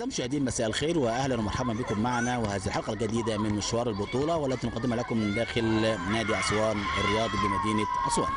أعزائي المشاهدين مساء الخير وأهلا ومرحبا بكم معنا وهذه الحلقة الجديدة من مشوار البطولة والتي نقدمها لكم من داخل نادي أسوان الرياضي بمدينة أسوان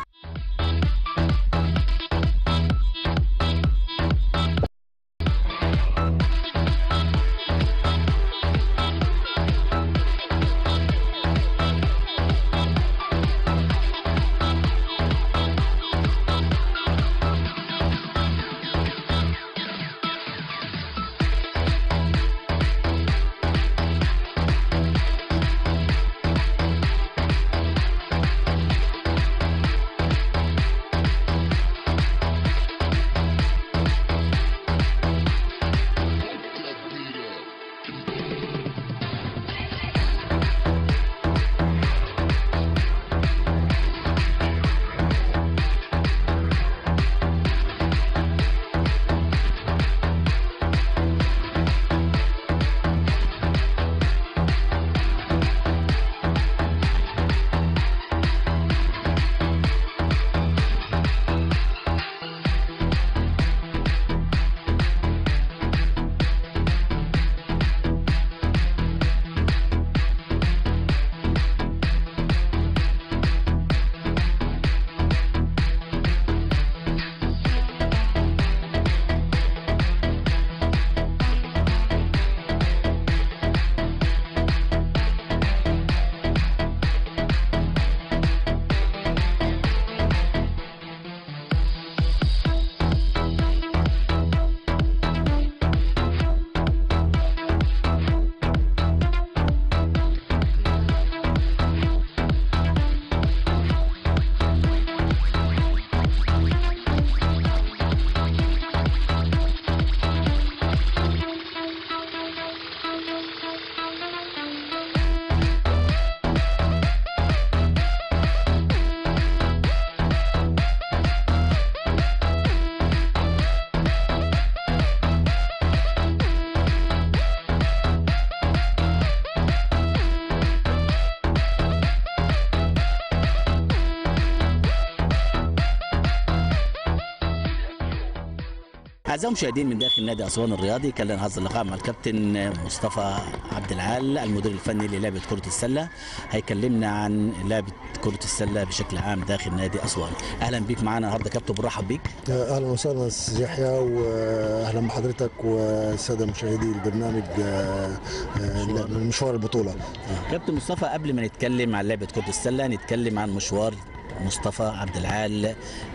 أعزائي المشاهدين من داخل نادي أسوان الرياضي كان لنا هذا اللقاء مع الكابتن مصطفى عبد العال المدير الفني للعبة كرة السلة هيكلمنا عن لعبة كرة السلة بشكل عام داخل نادي أسوان أهلا بيك معانا النهارده كابتن برحب بيك اهلا وسهلا استاذ يحيى واهلا بحضرتك والساده مشاهدي البرنامج آه، آه، من مشوار البطوله كابتن مصطفى قبل ما نتكلم عن لعبة كرة السلة نتكلم عن مشوار مصطفى عبد العال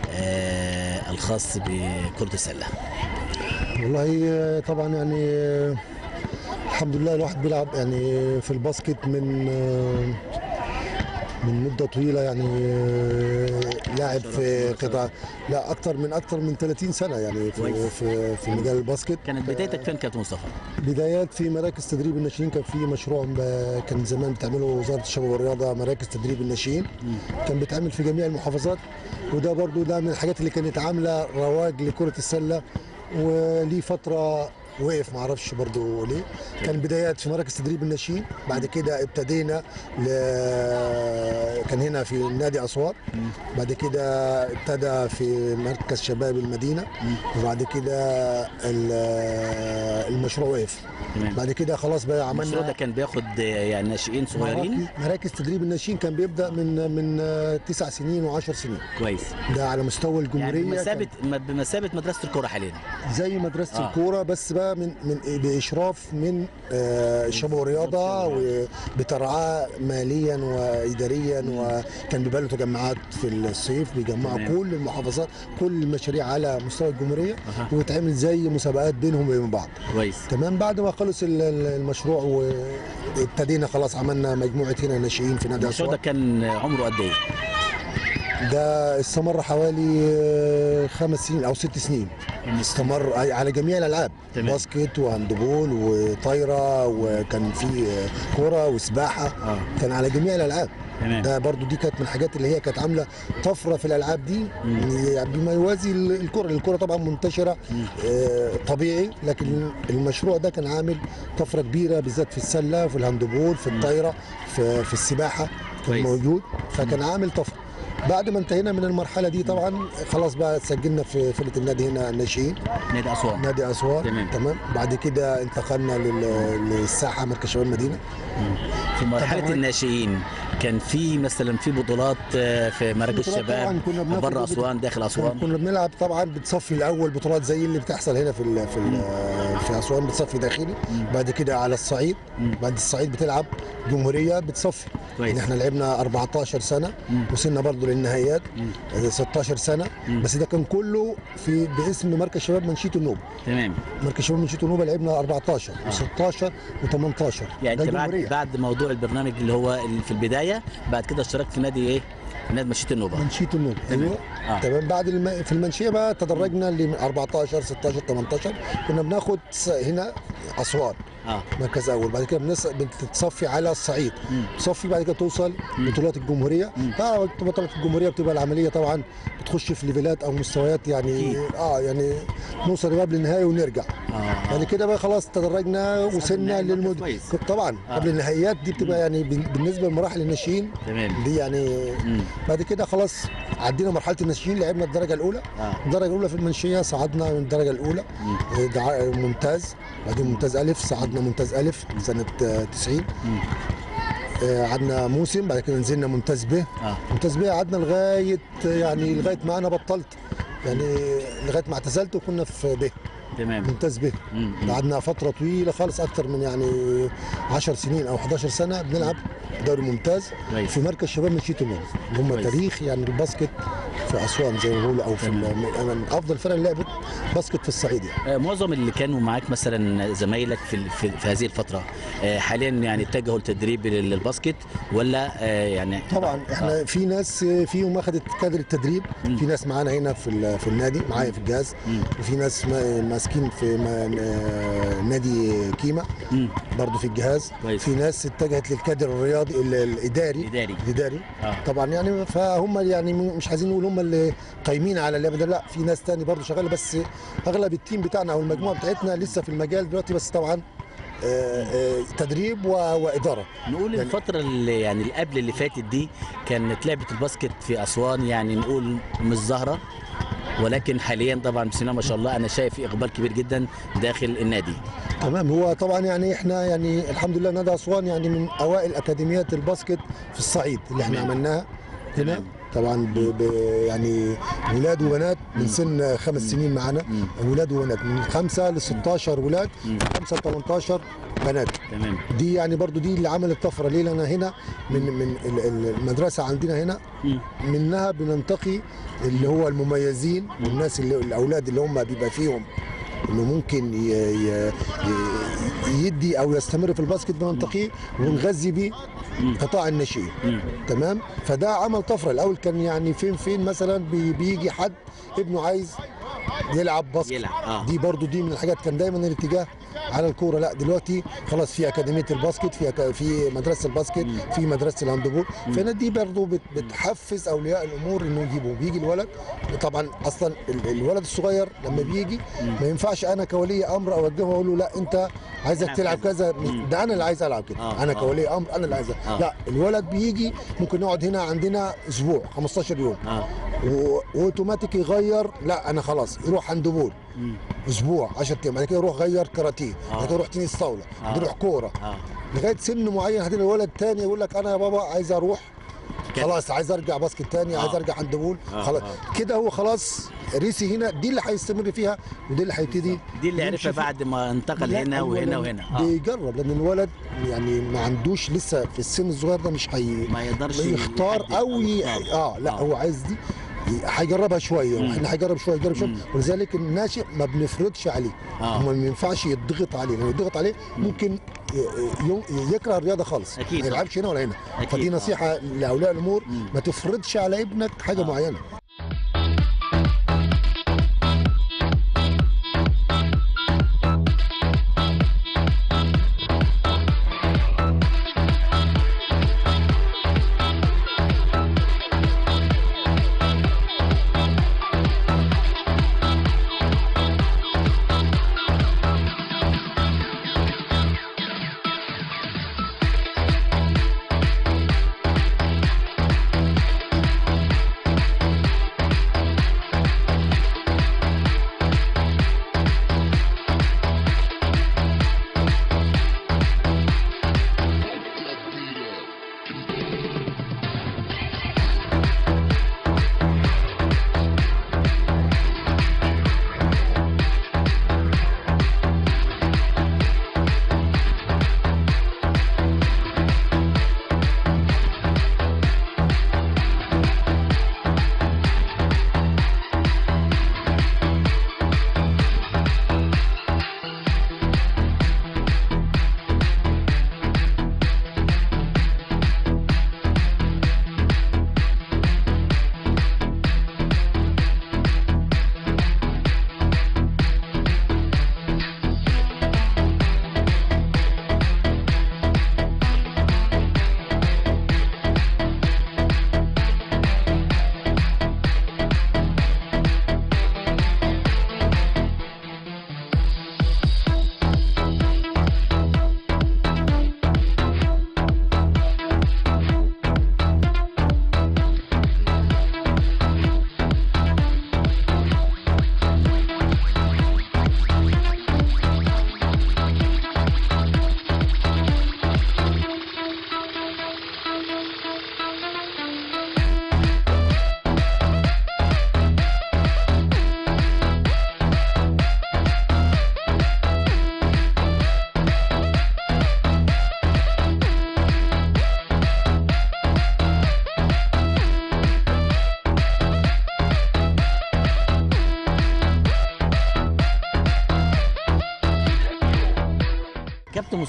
آه الخاص بكرة السلة والله آه، طبعا يعني آه، الحمد لله الواحد بيلعب يعني في الباسكت من آه، من مده طويله يعني آه، لاعب في قطاع لا اكثر من اكثر من 30 سنه يعني في كويس. في, في مجال الباسكت كانت بدايتك فين كابتن مصطفى؟ بدايات في مراكز تدريب الناشئين كان في مشروع ب- كان زمان بتعمله وزاره الشباب والرياضه مراكز تدريب الناشئين كان بيتعمل في جميع المحافظات وده برضو ده من الحاجات اللي كانت عامله رواج لكره السله وليه فتره وقف ما اعرفش برضو ليه كان بدايات في مراكز تدريب الناشئين بعد كده ابتدينا ل... كان هنا في نادي اسوان بعد كده ابتدى في مركز شباب المدينه وبعد كده ال- المشروع وقف تمام. بعد كده خلاص بقى المشروع ده عملنا كان بياخد آه، يعني ناشئين صغيرين مراكز- مراكز تدريب الناشئين كان بيبدا من من آه، تسع سنين و10 سنين كويس ده على مستوى الجمهوريه يعني كان بمثابة بمثابة مدرسة الكرة حاليا زي مدرسه آه. آه. الكوره بس بقى من من باشراف من آه، الشباب والرياضه وبترعاه ماليا واداريا وكان بيبقى له تجمعات في الصيف بيجمعوا تمام. كل المحافظات كل المشاريع على مستوى الجمهوريه أها. ويتعمل زي مسابقات بينهم وبين بعض كويس تمام بعد ما خلص ال- ال- المشروع وابتدينا خلاص عملنا مجموعه هنا ناشئين في نادي المشروع ده اسوان كان عمره قد ايه؟ ده استمر حوالي آه، خمس سنين او ست سنين استمر على جميع الالعاب تمام. باسكت وهاندبول وطايره وكان في آه، كوره وسباحه آه. كان على جميع الالعاب تمام. ده برضو دي كانت من الحاجات اللي هي كانت عامله طفره في الالعاب دي يعني بما يوازي ال- الكره الكره طبعا منتشره آه، طبيعي لكن المشروع ده كان عامل طفره كبيره بالذات في السله في الهاندبول في الطايره في, في السباحه كان كويس. موجود فكان عامل طفره بعد ما انتهينا من المرحله دي طبعا خلاص بقى سجلنا في فرقه النادي هنا الناشئين نادي اسوان نادي اسوان تمام. تمام بعد كده انتقلنا لل- للساحه مركز شباب المدينه في مرحله طبعاً. الناشئين كان في مثلا في بطولات آه، في مراكز بطولات طبعاً الشباب كنا بناخد بره بط- اسوان داخل اسوان كنا بنلعب طبعا بتصفي الاول بطولات زي اللي بتحصل هنا في ال في ال في اسوان بتصفي داخلي بعد كده على الصعيد بعد الصعيد بتلعب جمهوريه بتصفي كويس. يعني احنا لعبنا 14 سنه وصلنا برضو للنهائيات آه، 16 سنه بس ده كان كله في باسم مركز شباب منشيه النوبه تمام مركز شباب منشيه النوبه لعبنا 14 و16 و18 يعني ده انت بعد جمهوريه بعد موضوع البرنامج اللي هو اللي في البدايه بعد كده اشتركت في نادي ايه؟ في نادي مشيت النوبه منشيه النوبه تمام. ايوه آه. تمام بعد الم... في المنشيه بقى تدرجنا ل 14 16 18 كنا بناخد س- هنا اسوان اه مركز اول بعد كده بنص... بتصفي على الصعيد تصفي بعد كده توصل بطولات الجمهوريه طبعا بطولات الجمهوريه بتبقى العمليه طبعا بتخش في ليفلات او مستويات يعني أكيد. اه يعني نوصل قبل النهائي ونرجع اه بعد كده بقى خلاص تدرجنا وصلنا النهائي مركز للمد كويس. طبعا آه. قبل النهائيات دي بتبقى يعني بال- بالنسبه لمراحل الناشئين تمام دي يعني مم. بعد كده خلاص عدينا مرحله الناشئين لعبنا الدرجه الاولى اه الدرجه الاولى في المنشيه صعدنا من الدرجه الاولى آه، دع- ممتاز بعدين ممتاز الف صعدنا ممتاز الف سنه آه، 90 مم. آه، قعدنا موسم بعد كده نزلنا ممتاز ب اه ممتاز ب قعدنا لغايه يعني لغايه ما انا بطلت يعني لغايه ما اعتزلت وكنا في ب تمام ممتاز ب مم. مم. قعدنا فتره طويله خالص اكتر من يعني 10 سنين او 11 سنه بنلعب دوري ممتاز كويس. في مركز شباب مشيت النوم اللي هم كويس. تاريخ يعني الباسكت في اسوان زي ما بيقولوا او في ال- من من افضل فرق اللي لعبت باسكت في الصعيد يعني آه، معظم اللي كانوا معاك مثلا زمايلك في ال- في, في هذه الفتره آه، حاليا يعني اتجهوا للتدريب للباسكت ولا آه، يعني طبعا احنا في ناس فيهم اخذت كادر التدريب في ناس معانا هنا في ال- في النادي معايا في الجهاز وفي ناس ما- ماسكين في ما- آه، نادي كيما مم. برضه في الجهاز كويس. في ناس اتجهت للكادر الرياضي ال- الاداري الإداري. الاداري آه. طبعا يعني فهم يعني م- مش عايزين نقول هم اللي قايمين على اللعبه ده لا في ناس تاني برضه شغاله بس اغلب التيم بتاعنا او المجموعه بتاعتنا لسه في المجال دلوقتي بس طبعا آه، آه، تدريب و- واداره نقول يعني- الفترة اللي يعني اللي قبل اللي فاتت دي كانت لعبة الباسكت في أسوان يعني نقول مش ظاهرة ولكن حاليا طبعا بسم الله ما شاء الله أنا شايف في إقبال كبير جدا داخل النادي تمام هو طبعا يعني احنا يعني الحمد لله نادي اسوان يعني من اوائل اكاديميات الباسكت في الصعيد اللي احنا تمام. عملناها هنا تمام. طبعا ب ب يعني ولاد وبنات من سن خمس سنين معانا ولاد وبنات من خمسه ل 16 ولاد خمسه ل 18 بنات تمام دي يعني برضو دي اللي عملت طفره ليه لان هنا من من ال- ال- المدرسه عندنا هنا مم. منها بننتقي اللي هو المميزين والناس اللي الاولاد اللي هم بيبقى فيهم انه ممكن ي- ي- ي- يدي او يستمر في الباسكت بننتقيه ونغذي بيه قطاع الناشئين مم. تمام فده عمل طفره الاول كان يعني فين فين مثلا بي- بيجي حد ابنه عايز يلعب باسكت يلعب، آه. دي برضو دي من الحاجات كان دايما الاتجاه على الكوره لا دلوقتي خلاص في اكاديميه الباسكت في أكا- في مدرسه الباسكت في مدرسه الهاندبول فانا دي برضو بت- بتحفز اولياء الامور انه يجيبوا بيجي الولد طبعا اصلا ال- الولد الصغير لما بيجي ما ينفعش انا كولي امر اوجهه واقول له لا انت عايزك العب تلعب كذا. كذا ده انا اللي عايز العب كده آه، انا آه. كولي امر انا اللي عايز آه. لا الولد بيجي ممكن يقعد هنا عندنا اسبوع 15 يوم اه و- واوتوماتيك يغير لا انا خلاص يروح هاندبول اسبوع 10 ايام بعد كده يروح غير كاراتيه بعد كده يروح تنس طاوله بعد كده يروح كوره اه لغايه سن معين هتلاقي الولد تاني يقول لك انا يا بابا عايز اروح كده. خلاص عايز ارجع باسكت تاني عايز آه. ارجع هاندبول آه، خلاص آه. كده هو خلاص ريسي هنا دي اللي هيستمر فيها ودي اللي هيبتدي دي اللي يمشي عرفها فيها. بعد ما انتقل لا، هنا هو وهنا لأن وهنا اه بيجرب لان الولد يعني ما عندوش لسه في السن الصغير ده مش هي ما يقدرش يختار يحدد او ي... يختار. اه لا آه. هو عايز دي هيجربها شويه احنا هيجرب شويه يجرب شويه ولذلك الناشئ ما بنفرضش عليه آه. هو ما ينفعش يضغط عليه لو يضغط عليه ممكن ي- ي- يكره الرياضه خالص أكيد. ما يلعبش هنا ولا هنا أكيد. فدي آه. نصيحه لاولياء الامور ما تفرضش على ابنك حاجه آه. معينه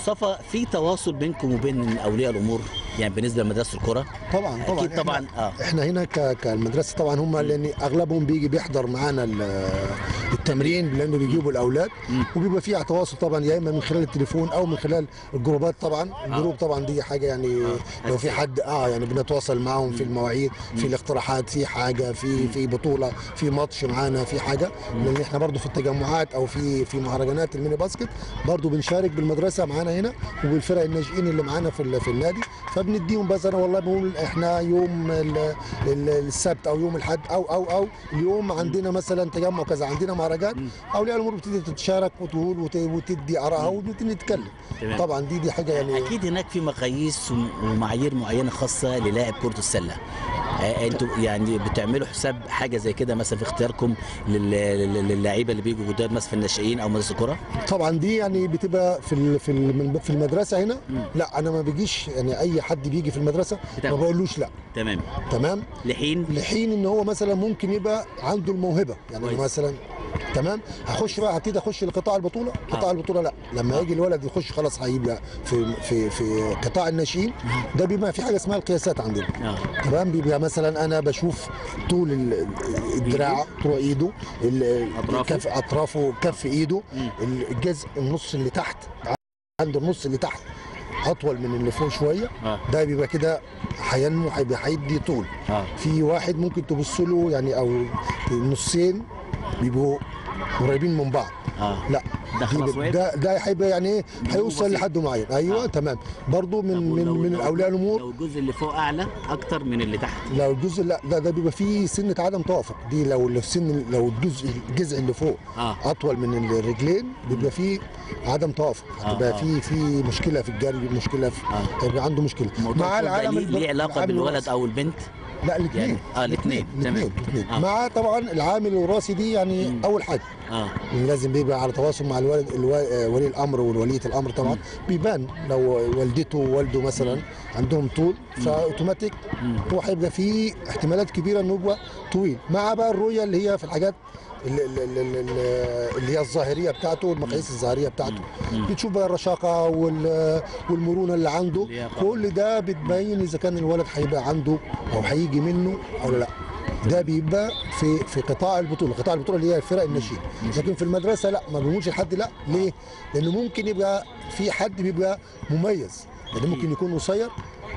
مصطفى في تواصل بينكم وبين اولياء الامور يعني بالنسبه لمدرسه الكره طبعا طبعا اكيد طبعا إحنا- اه احنا هنا ك- كالمدرسه طبعا هم لان اغلبهم بيجي بيحضر معانا ال- التمرين لانه بيجيبوا الاولاد مم. وبيبقى فيه تواصل طبعا يا اما من خلال التليفون او من خلال الجروبات طبعا الجروب طبعا دي حاجه يعني لو في حد اه يعني بنتواصل معاهم في المواعيد في الاقتراحات في حاجه في في بطوله في ماتش معانا في حاجه لان احنا برضو في التجمعات او في في مهرجانات الميني باسكت برضو بنشارك بالمدرسه معانا هنا وبالفرق الناشئين اللي معانا في ال- في النادي فبنديهم بس انا والله بقول احنا يوم ال- ال- السبت او يوم الاحد او او او اليوم عندنا مثلا تجمع كذا عندنا مهرجان اولياء الامور بتبتدي تتشارك وتقول وت- وتدي ارائها وبنبتدي نتكلم تمام. طبعا دي دي حاجه يعني اكيد هناك في مقاييس وم- ومعايير معينه خاصه للاعب كره السله آه، انتوا يعني بتعملوا حساب حاجه زي كده مثلا في اختياركم لل- لل- للعيبه اللي بيجوا جداد مثلا في الناشئين او مدرسه الكره طبعا دي يعني بتبقى في ال- في ال- في المدرسه هنا لا انا ما بيجيش يعني اي حد بيجي في المدرسه ما بتاخد. بقولوش لا تمام تمام لحين لحين ان هو مثلا ممكن يبقى عنده الموهبه يعني كويس. مثلا تمام هخش بقى هبتدي اخش لقطاع البطوله قطاع آه. البطوله لا لما يجي الولد يخش خلاص هيبقى في في في قطاع الناشئين ده بيبقى في حاجه اسمها القياسات عندنا اه تمام بيبقى مثلا انا بشوف طول ال- الدراع طول ايده ال- أطرافه. كف اطرافه كف ايده مم. الجزء النص اللي تحت عنده النص اللي تحت اطول من اللي فوق شويه اه ده بيبقى كده هينمو هيبقى هيدي طول اه في واحد ممكن تبص له يعني او النصين بيبقوا قريبين من بعض اه لا ده خلاص دي- وقف؟ ده ده هيبقى يعني ايه هيوصل بسيط. لحد معين ايوه آه. تمام برضو من طب من ولو- من لو- اولياء الامور لو الجزء اللي فوق اعلى اكتر من اللي تحت لو الجزء لا ده, ده بيبقى فيه سنه عدم توافق دي لو السن لو الجزء الجذع اللي فوق اه اطول من الرجلين بيبقى فيه عدم توافق آه، هتبقى آه. في في مشكله في الجري مشكله في آه. هيبقى عنده مشكله الموضوع ده ليه, الب- ليه علاقه العامل بالولد الوراثي. او البنت لا الاثنين يعني- آه، الاتنين. تمام. الاثنين الاثنين آه. مع طبعا العامل الوراثي دي يعني مم. اول حاجه اه يعني لازم بيبقى على تواصل مع الولد الو- آه، ولي الامر ووليه الامر طبعا بيبان لو والدته ووالده مثلا عندهم طول فاوتوماتيك مم. هو هيبقى فيه احتمالات كبيره انه يبقى طويل مع بقى الرؤيه اللي هي في الحاجات اللي, اللي, اللي- اللي هي الظاهريه بتاعته المقاييس الظاهريه بتاعته مم. بتشوف بقى الرشاقه وال- والمرونه اللي عنده اللياقة. كل ده بتبين اذا كان الولد هيبقى عنده او هيجي منه او لا ده بيبقى في في قطاع البطوله قطاع البطوله اللي هي الفرق الناشئين لكن في المدرسه لا ما بنقولش لحد لا ليه لانه ممكن يبقى في حد بيبقى مميز يعني ممكن يكون قصير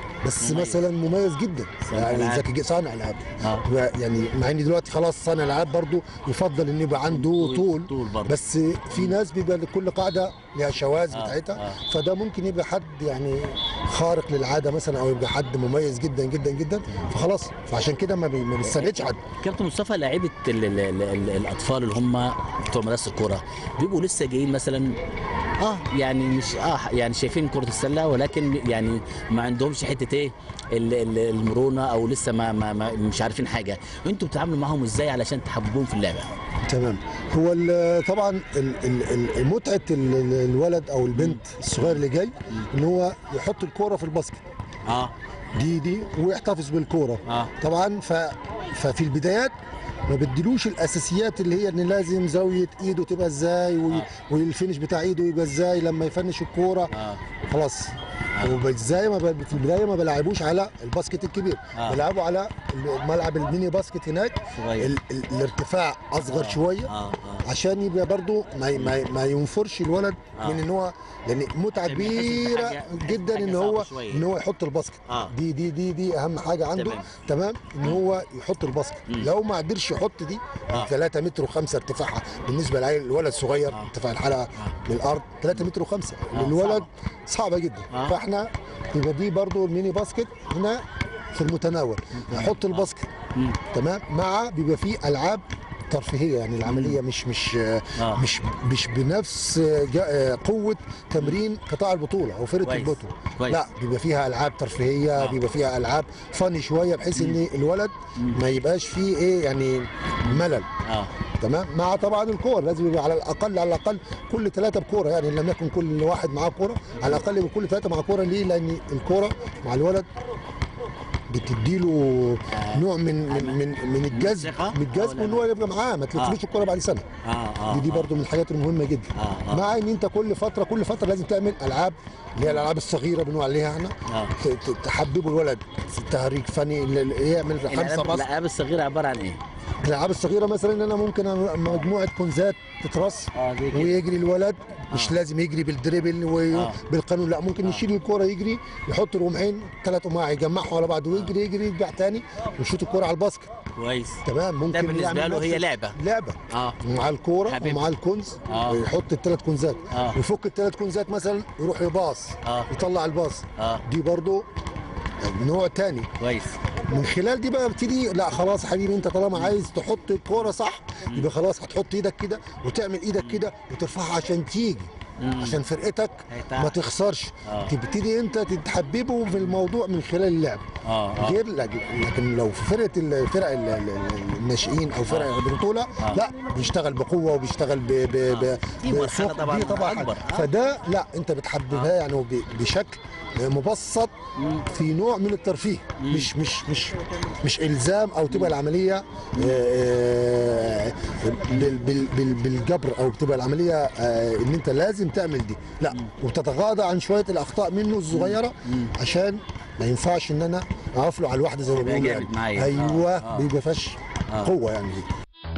بس مميز. مثلا مميز جدا صانع يعني ألعاب. ذكي جدا، صانع العاب اه يبقى يعني مع ان دلوقتي خلاص صانع الالعاب برضه يفضل ان يبقى عنده طول- طول طول برضه. بس في ناس بيبقى لكل قاعده لها شواذ آه، بتاعتها آه. فده ممكن يبقى حد يعني خارق للعاده مثلا او يبقى حد مميز جدا جدا جدا فخلاص فعشان كده ما بي- ما بيستبعدش حد كابتن مصطفى لعيبه ال- ال- ال- ال- الاطفال اللي هم بتوع مدرسه الكوره بيبقوا لسه جايين مثلا اه يعني مش اه يعني شايفين كره السله ولكن يعني ما عندهمش حته ايه ال- ال- المرونه او لسه ما, ما, ما مش عارفين حاجه انتوا بتتعاملوا معاهم ازاي علشان تحببوهم في اللعبه تمام هو ال- طبعا ال- ال- ال- متعه ال- ال- الولد او البنت الصغير اللي جاي ان هو يحط الكوره في الباسكت اه دي دي ويحتفظ بالكوره اه طبعا ف... ففي البدايات ما بدلوش الاساسيات اللي هي ان لازم زاويه ايده تبقى ازاي و... آه. والفينش بتاع ايده يبقى ازاي لما يفنش الكوره اه خلاص آه. وازاي ما ب... في البدايه ما بلعبوش على الباسكت الكبير آه. بلعبه على الملعب الميني باسكت هناك صغير ال... ال... الارتفاع اصغر آه. شويه اه اه عشان يبقى برضو ما ما, ما ينفرش الولد آه. من ان هو لان متعه عشان يحس كبيره بحاجة- جدا حاجة ان صعبة هو شوية. ان هو يحط الباسكت آه. دي دي دي دي اهم حاجه عنده تمام. تمام ان هو يحط الباسكت مم. لو ما قدرش يحط دي آه. 3 متر و5 ارتفاعها بالنسبه للعيل الولد الصغير آه. ارتفاع الحلقه من الارض 3 متر و5 آه، الولد صعبه جدا آه. فاحنا يبقى دي برضو الميني باسكت هنا في المتناول نحط الباسكت مم. تمام مع بيبقى فيه العاب ترفيهيه يعني العمليه مش مش آه. مش مش بنفس جا- قوه تمرين قطاع البطوله او فرقه كويس. البطوله كويس. لا بيبقى فيها العاب ترفيهيه آه. بيبقى فيها العاب فاني شويه بحيث ان الولد ما يبقاش فيه ايه يعني ملل اه تمام مع طبعا الكور لازم يبقى على الاقل على الاقل كل ثلاثه بكوره يعني إن لم يكن كل واحد معاه كوره على الاقل يبقى كل ثلاثه مع كوره ليه لان الكوره مع الولد بتديله نوع من من من, من الجذب الثقة؟ من الجذب أو لا وان هو يبقى معاه ما تلفلوش الكوره بعد سنه اه اه دي, دي آه. برضو من الحاجات المهمه جدا آه، آه. مع ان انت كل فتره كل فتره لازم تعمل العاب اللي هي الالعاب الصغيره بنقول عليها احنا آه. ت- ت- تحببوا الولد في التهريج فني ال- ال- يعمل خمسه الالعاب بس الالعاب الصغيره عباره عن ايه؟ الالعاب الصغيره مثلا ان انا ممكن أعمل مجموعه كنزات تترص اه دي كده. ويجري الولد مش آه. لازم يجري بالدريبل آه. وبالقانون لا ممكن يشيل الكوره يجري يحط رمحين ثلاث رماح يجمعهم على بعض ويجري يجري يرجع تاني ويشوط الكوره على الباسكت كويس تمام ممكن ده بالنسبه يعمل له نفس هي ال- لعبه لعبه اه ومعاه الكوره حبيبي. ومعاه الكنز آه. ويحط الثلاث كنزات آه. ويفك الثلاث كنزات مثلا يروح يباص آه. يطلع الباص اه دي برضو نوع تاني كويس من خلال دي بقى بتدي لا خلاص يا حبيبي انت طالما عايز تحط الكوره صح يبقى خلاص هتحط ايدك كده وتعمل ايدك كده وترفعها عشان تيجي مم. عشان فرقتك هيتعب. ما تخسرش آه. تبتدي انت تحببه في الموضوع من خلال اللعب اه اه غير لكن لو في فرقه الفرق ال- ال- الناشئين او فرق البطوله آه. لا بيشتغل بقوه وبيشتغل ب ب ب دي مرحلة بسخن. طبعاً دي طبعا أكبر. حاجة. آه. فده لا انت بتحببها يعني ب- بشكل مبسط في نوع من الترفيه مش مش مش مش الزام او تبقى العمليه آه، آه، بال- بال- بال- بالجبر او بتبقى العمليه آه، ان انت لازم تعمل دي لا وتتغاضى عن شويه الاخطاء منه الصغيره عشان ما ينفعش ان انا اقف له على الواحده زي ما يبقى بيقولوا جامد يعني. معايا. ايوه آه، آه. بيبقى فش آه. قوه يعني دي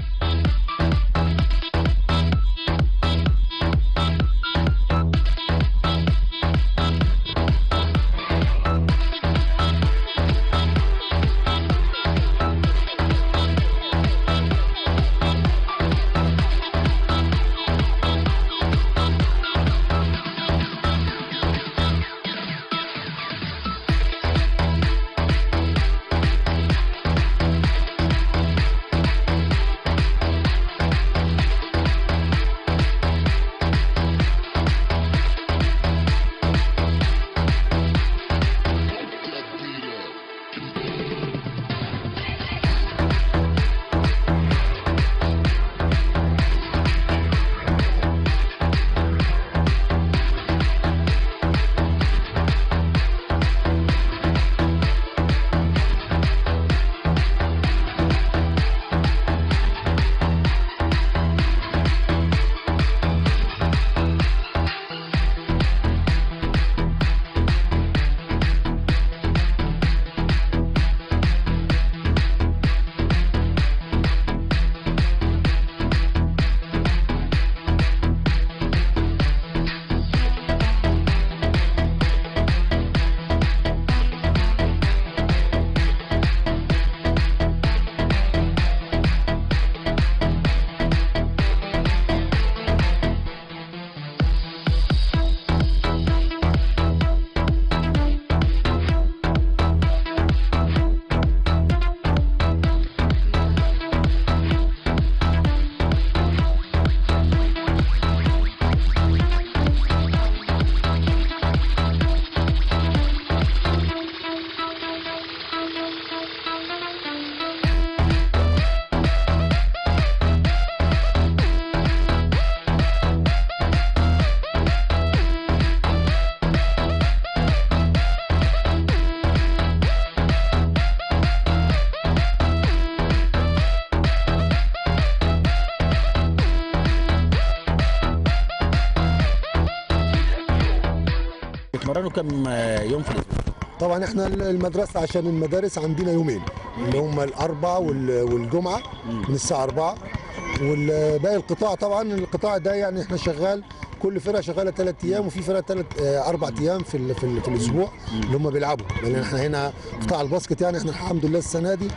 بتمرنوا كم آه، يوم في الاسبوع؟ طبعا احنا المدرسه عشان المدارس عندنا يومين اللي هم الاربع وال- والجمعه من الساعه 4 والباقي القطاع طبعا القطاع ده يعني احنا شغال كل فرقه شغاله ثلاث ايام وفي فرقه ثلاث اربع ايام في ال- في, ال- في الاسبوع اللي هم بيلعبوا لان احنا هنا قطاع الباسكت يعني احنا الحمد لله السنه دي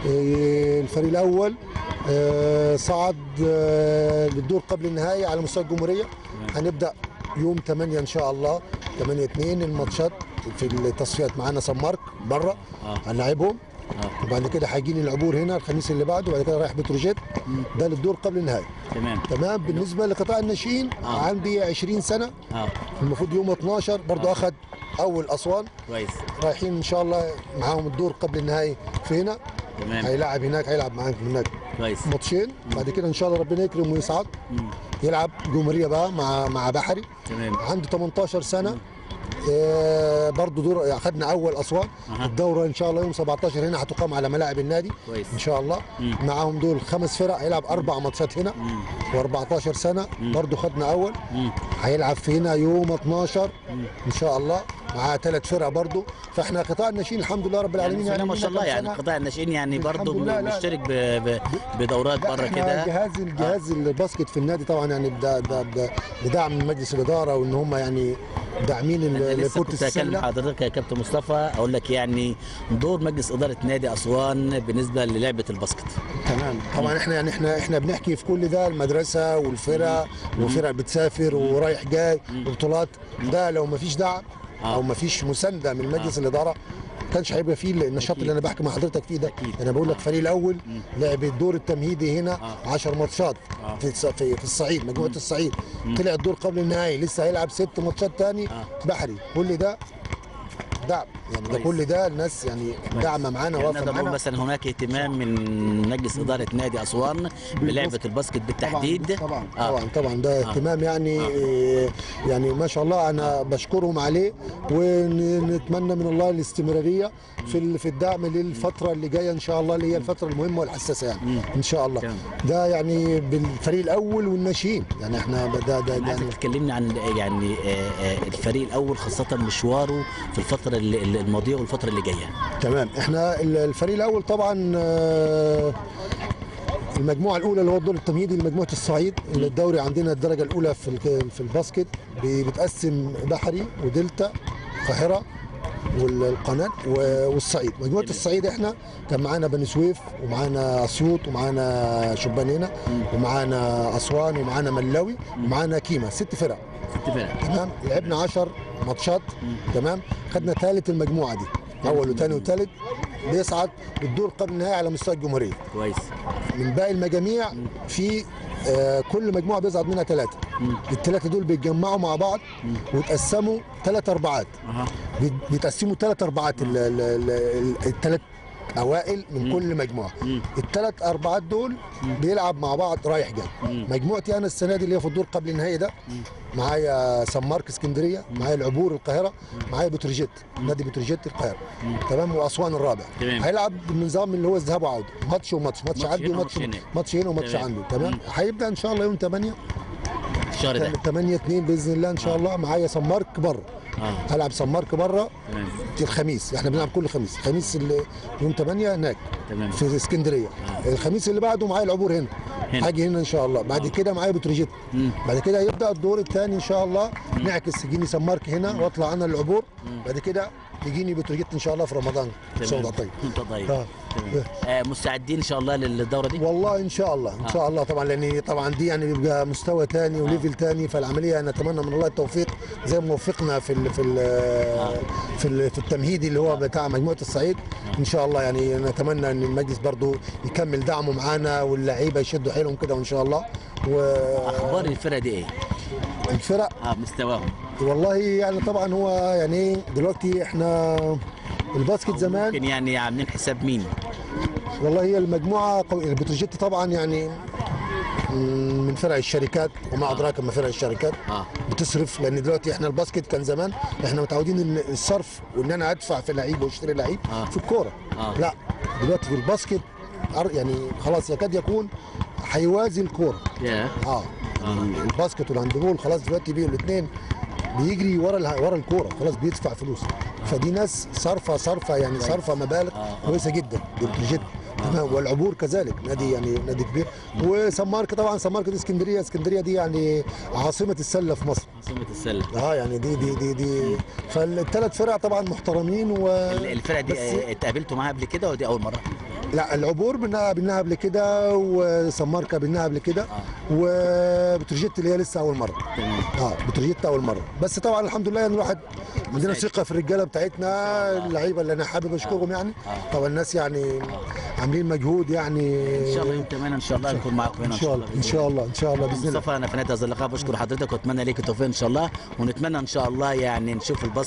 اه، الفريق الاول اه، صعد اه، للدور قبل النهائي على مستوى الجمهوريه هنبدا يوم 8 ان شاء الله 8 2 الماتشات في التصفيات معانا سمارك بره آه. هنلاعبهم اه وبعد كده هيجيني العبور هنا الخميس اللي بعده وبعد كده رايح بتروجيت ده للدور قبل النهائي تمام تمام بالنسبه لقطاع الناشئين آه. عندي 20 سنه اه المفروض يوم 12 برضو آه. اخذ اول اسوان كويس رايحين ان شاء الله معاهم الدور قبل النهائي في هنا تمام هيلاعب هناك هيلعب معاك هناك كويس ماتشين بعد كده ان شاء الله ربنا يكرم ويصعد مم. يلعب جمهوريه بقى مع مع بحري تمام عنده 18 سنه آه، برضو دور اخذنا اول اسوان أها. الدوره ان شاء الله يوم 17 هنا هتقام على ملاعب النادي كويس ان شاء الله مم. معاهم دول خمس فرق هيلعب اربع ماتشات هنا مم. و14 سنه برضو خدنا اول مم. هيلعب في هنا يوم 12 مم. ان شاء الله معاه ثلاث فرق برضو فاحنا قطاع الناشئين الحمد لله رب العالمين يعني ما لنا شاء الله كام يعني سنة. قطاع الناشئين يعني الحمد برضه لله، لا. مشترك ب- ب- بدورات لا، بره احنا كده جهاز الجهاز الباسكت في النادي طبعا يعني بدا بدا بدا بدعم من مجلس الاداره وان هم يعني داعمين انا ال- لسه لكره كنت اكلم السله حضرتك يا كابتن مصطفى اقول لك يعني دور مجلس اداره نادي اسوان بالنسبه للعبه الباسكت تمام طبعا احنا يعني احنا احنا بنحكي في كل ده المدرسه والفرق وفرق بتسافر ورايح جاي وبطولات ده لو ما فيش دعم آه. او ما فيش مسانده من مجلس الاداره ما كانش هيبقى فيه النشاط اللي انا بحكي مع حضرتك فيه ده أكيد. انا بقول لك الفريق الاول لعب الدور التمهيدي هنا آه. 10 ماتشات آه. في الص- في في الصعيد مجموعه الصعيد طلع الدور قبل النهائي لسه هيلعب ست ماتشات تاني آه. بحري كل ده دعم يعني ده كويس. كل ده الناس يعني داعمه معانا يعني واقفه نقدر نقول معانا مثلا هناك اهتمام من مجلس اداره نادي اسوان بلعبه الباسكت بالتحديد طبعا آه. طبعا طبعا ده اهتمام يعني آه. يعني ما شاء الله انا بشكرهم عليه ونتمنى من الله الاستمراريه في ال- في الدعم للفتره اللي جايه ان شاء الله اللي هي الفتره المهمه والحساسه يعني ان شاء الله تمام. ده يعني بالفريق الاول والناشئين يعني احنا ده ده انا عايزك يعني تكلمني عن يعني آه، آه، الفريق الاول خاصه مشواره في الفتره اللي- اللي- الماضيه والفتره اللي جايه تمام احنا ال- الفريق الاول طبعا آه، المجموعه الاولى اللي هو الدور التمهيدي لمجموعه الصعيد اللي الدوري عندنا الدرجه الاولى في ال- في الباسكت بي- بتقسم بحري ودلتا القاهره والقناه و- والصعيد مجموعه الصعيد احنا كان معانا بني سويف ومعانا اسيوط ومعانا شبان هنا ومعانا اسوان ومعانا ملاوي ومعانا كيما ست فرق ست فرق تمام لعبنا 10 ماتشات تمام خدنا ثالث المجموعه دي اول وثاني وثالث بيصعد للدور قبل النهائي على مستوى الجمهوريه كويس من باقي المجاميع في آه كل مجموعه بيصعد منها ثلاثه الثلاثه دول بيتجمعوا مع بعض وتقسموا ثلاث اربعات اها بي- بيتقسموا ثلاث اربعات الثلاث اوائل من كل مجموعه مم. الثلاث اربعات دول بيلعب مع بعض رايح جاي مم. مجموعتي انا السنه دي اللي هي في الدور قبل النهائي ده معايا سان مارك اسكندريه معايا العبور القاهره معايا بتروجيت نادي بتروجيت القاهره تمام واسوان الرابع تمام. هيلعب بالنظام اللي هو الذهاب وعوده ماتش وماتش ماتش ماتش عندي هنا وماتش وماتش هنا. ماتش هنا وماتش تمام. عنده تمام مم. هيبدا ان شاء الله يوم 8 الشهر ده 8 2 باذن الله ان شاء الله معايا سان مارك بره اه هلعب سان مارك بره تمام الخميس احنا بنلعب كل خميس خميس اللي يوم 8 هناك تمام في اسكندريه الخميس اللي بعده معايا العبور هنا هنا. هاجي هنا ان شاء الله بعد كده معايا بتروجيت مم. بعد كده يبدا الدور الثاني ان شاء الله نعكس يجيني سان مارك هنا واطلع انا العبور بعد كده يجيني بتروجيت ان شاء الله في رمضان سعود عطيه انت طيب آه. تمام. آه مستعدين ان شاء الله للدوره دي والله ان شاء الله ان شاء الله طبعا لان طبعا دي يعني بيبقى مستوى ثاني وليفل ثاني فالعمليه نتمنى من الله التوفيق زي ما وفقنا في ال في ال في, ال في التمهيدي اللي هو بتاع مجموعه الصعيد ان شاء الله يعني نتمنى ان المجلس برضو يكمل دعمه معانا واللعيبه يشدوا حيلهم كده وان شاء الله اخبار الفرقه دي ايه؟ والفرق اه مستواهم والله يعني طبعا هو يعني إيه، دلوقتي احنا الباسكت زمان ممكن يعني عاملين حساب مين؟ والله هي المجموعه قوي البتروجيت طبعا يعني مم، من فرق الشركات وما ادراك ما فرق الشركات اه بتصرف لان دلوقتي احنا الباسكت كان زمان احنا متعودين ان الصرف وان انا ادفع في لعيب واشتري لعيب آه. في الكوره آه. لا دلوقتي في الباسكت أر- يعني خلاص يكاد يكون هيوازي الكوره يا اه الباسكت والهاندبول خلاص دلوقتي بيه الاثنين بيجري ورا اله- ورا الكوره خلاص بيدفع فلوس فدي ناس صارفه صارفه يعني صارفه مبالغ كويسه جدا جدا تمام والعبور كذلك نادي يعني نادي كبير وسان مارك طبعا سان مارك دي اسكندريه اسكندريه دي يعني عاصمه السله في مصر عاصمه السله اه يعني دي دي دي دي فالثلاث فرق طبعا محترمين و ال- الفرقه دي بس- آه، اتقابلتوا معاها قبل كده ودي اول مره؟ لا العبور بنها قابلناها قبل كده وسان مارك قابلناها قبل كده وبتروجيت اللي هي لسه اول مره تمام اه بتروجيت اول مره بس طبعا الحمد لله يعني الواحد عندنا ثقه في الرجاله بتاعتنا اللعيبه اللي انا حابب اشكرهم يعني طبعا الناس يعني عاملين مجهود يعني ان شاء الله يوم 8 ان شاء الله نكون معاكم هنا ان شاء الله ان شاء الله ان شاء الله باذن الله مصطفى انا في نادي اللقاء بشكر حضرتك واتمنى ليك التوفيق ان شاء الله ونتمنى ان شاء الله يعني نشوف البص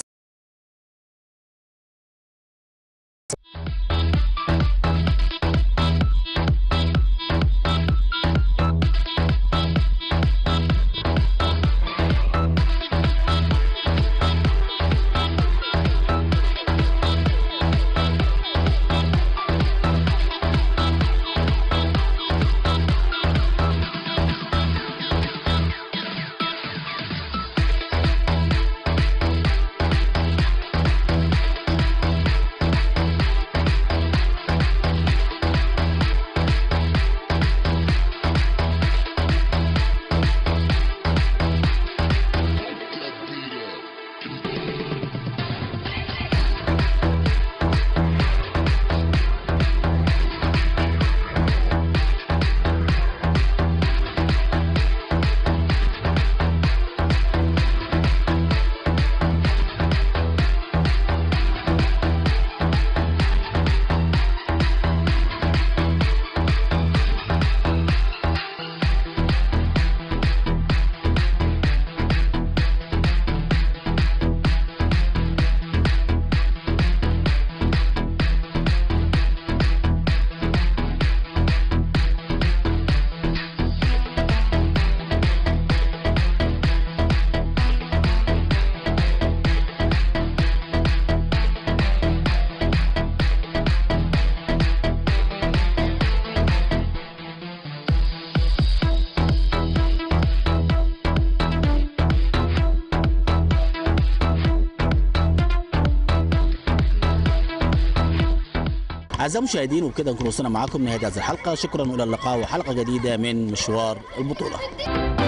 اعزائي المشاهدين وبكده نكون وصلنا معاكم نهايه هذه الحلقه شكرا والى اللقاء وحلقه جديده من مشوار البطوله